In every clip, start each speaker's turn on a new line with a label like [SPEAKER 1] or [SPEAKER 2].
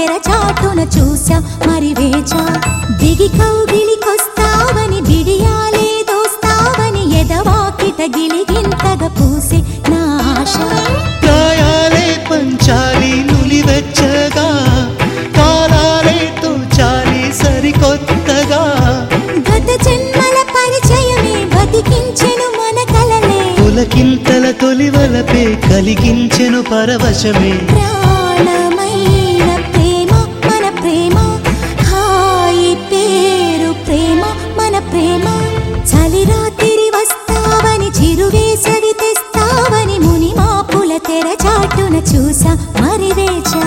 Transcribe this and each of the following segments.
[SPEAKER 1] తెర చాటున చూసా మరి వేచా దిగి కౌగిలికొస్తావని బిడియాలే దోస్తావని ఎదవాకిట గిలిగింతగా పూసే నా ఆశ
[SPEAKER 2] ప్రాయాలే పంచాలి నులివెచ్చగా కాలాలే తోచాలి సరికొత్తగా
[SPEAKER 1] గత జన్మల పరిచయమే బతికించెను మన కలలే
[SPEAKER 2] పులకింతల తొలివలపే కలిగించెను పరవశమే
[SPEAKER 1] ప్రాణమైన ప్రేమ మన ప్రేమ హాయి పేరు ప్రేమ మన ప్రేమ చలి రాత్రి వస్తావని చిరువేసవి తెస్తావని ముని మాపుల తెర చాటున చూసా మరి వేచా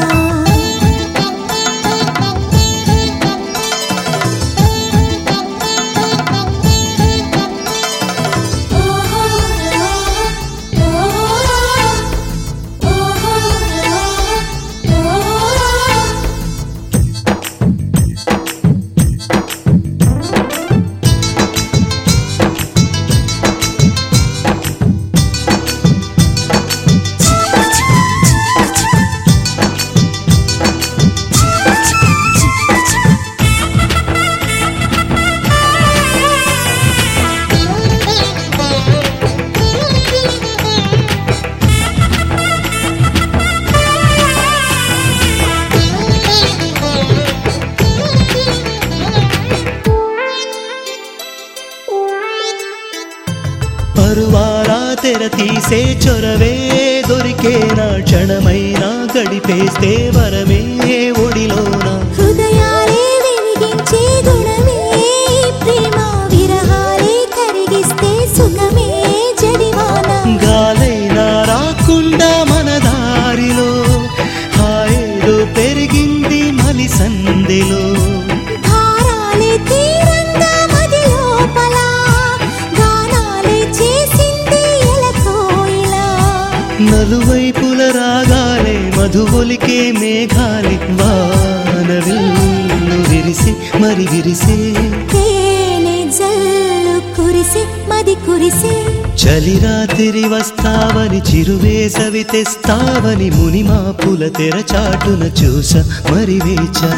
[SPEAKER 2] పరువారా తెర తీసే చొరవే దొరికేనా క్షణమైనా గడిపేస్తే వరమే ఒడిలోనా
[SPEAKER 1] హృదయాలే వెలిగించే గుణమే ప్రేమ విరహాలే కరిగిస్తే సుఖమే జడివాన
[SPEAKER 2] గాలైనా రాకుండా మన దారిలో హాయిలో పెరిగింది మలి సందెలో
[SPEAKER 1] భారాలే తీరంగా మది లోపల గానాలే చేసింది ఎలకోయిలా
[SPEAKER 2] నలువైపుల రాగాలే మధువొలికే మేఘాలి వానవిల్లు విరిసి మరి విరిసే
[SPEAKER 1] తేనె జల్లు కురిసే మది కురిసే
[SPEAKER 2] చలి రాత్రి వస్తావని చిరువేసవి తెస్తావని మునిమాపుల తెర చాటున చూస మరి వేచా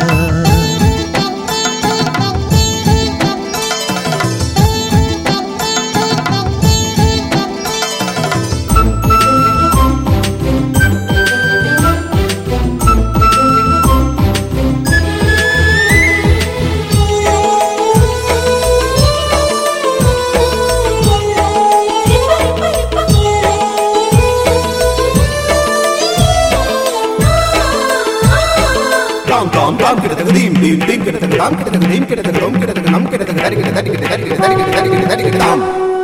[SPEAKER 3] Tom tom tom kita taka dim dim dim kita taka dam kita taka dim kita taka dom kita taka nam kita taka dari kita dari kita dari kita dari kita dari kita dari kita dam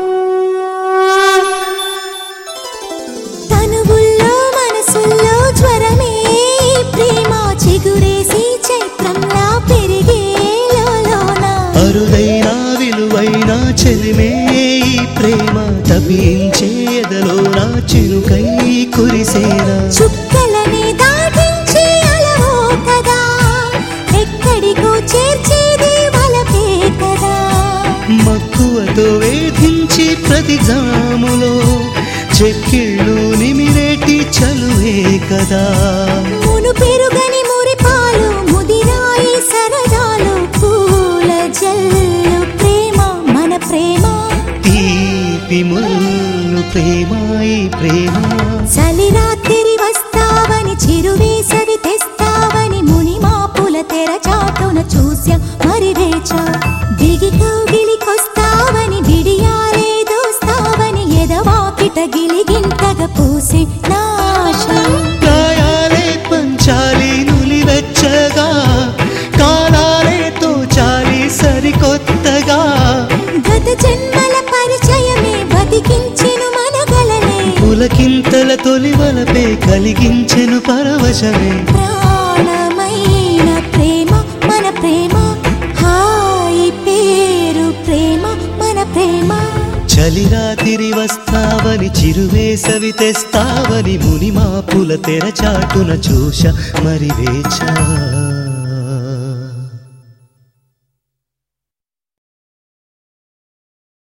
[SPEAKER 1] తనువుల్లో మనసుల్లో జ్వరమే ప్రేమ చిగురేసి చైత్రంలా పెరిగే లోలోన
[SPEAKER 2] అరుదైన విలువైన చెలిమే ఈ ప్రేమ తపించే ఎదలో నా చిరుకై కురిసేనా
[SPEAKER 1] చుక్కలని దాటించి అలవో కదా ఎక్కడికో చేర్చేది వలపే కదా
[SPEAKER 2] మక్కువతో వేధించి ప్రతి జాములో చెక్కిళ్ళు నిమిరేటి చలువే కదా
[SPEAKER 1] మును పెరుగని మురిపాలు ముదిరాయి సరదాలు పూల జల్లు ప్రేమ మన ప్రేమ
[SPEAKER 2] తీపి ముళ్ళు ప్రేమాయి ప్రేమ
[SPEAKER 1] చలి రాత్రి వస్తావని చిరువేసవి తెస్తావని ముని మాపుల తెర చాటున చూసా మరి వేచా దిగి కౌగిలికొస్తావని బిడియాలే దోస్తావని ఎదవాకిట గిలిగింతగా పూసే నాశ
[SPEAKER 2] ప్రాయాలే పంచాలి నులివెచ్చగా కాలాలే తోచాలి సరికొత్తగా
[SPEAKER 1] గత జన్మల పరిచయమే బతికించెను మన గలనే
[SPEAKER 2] పులకింతల తొలివలపే కలిగించెను పరవశమే
[SPEAKER 1] ప్రాణమైన ప్రేమ మన ప్రేమ హాయి పేరు ప్రేమ మన ప్రేమ
[SPEAKER 2] చలి రాత్రి వస్తావని చిరువేసవి తెస్తావని మునిమాపుల తెర చాటున చూశ మరి వేచా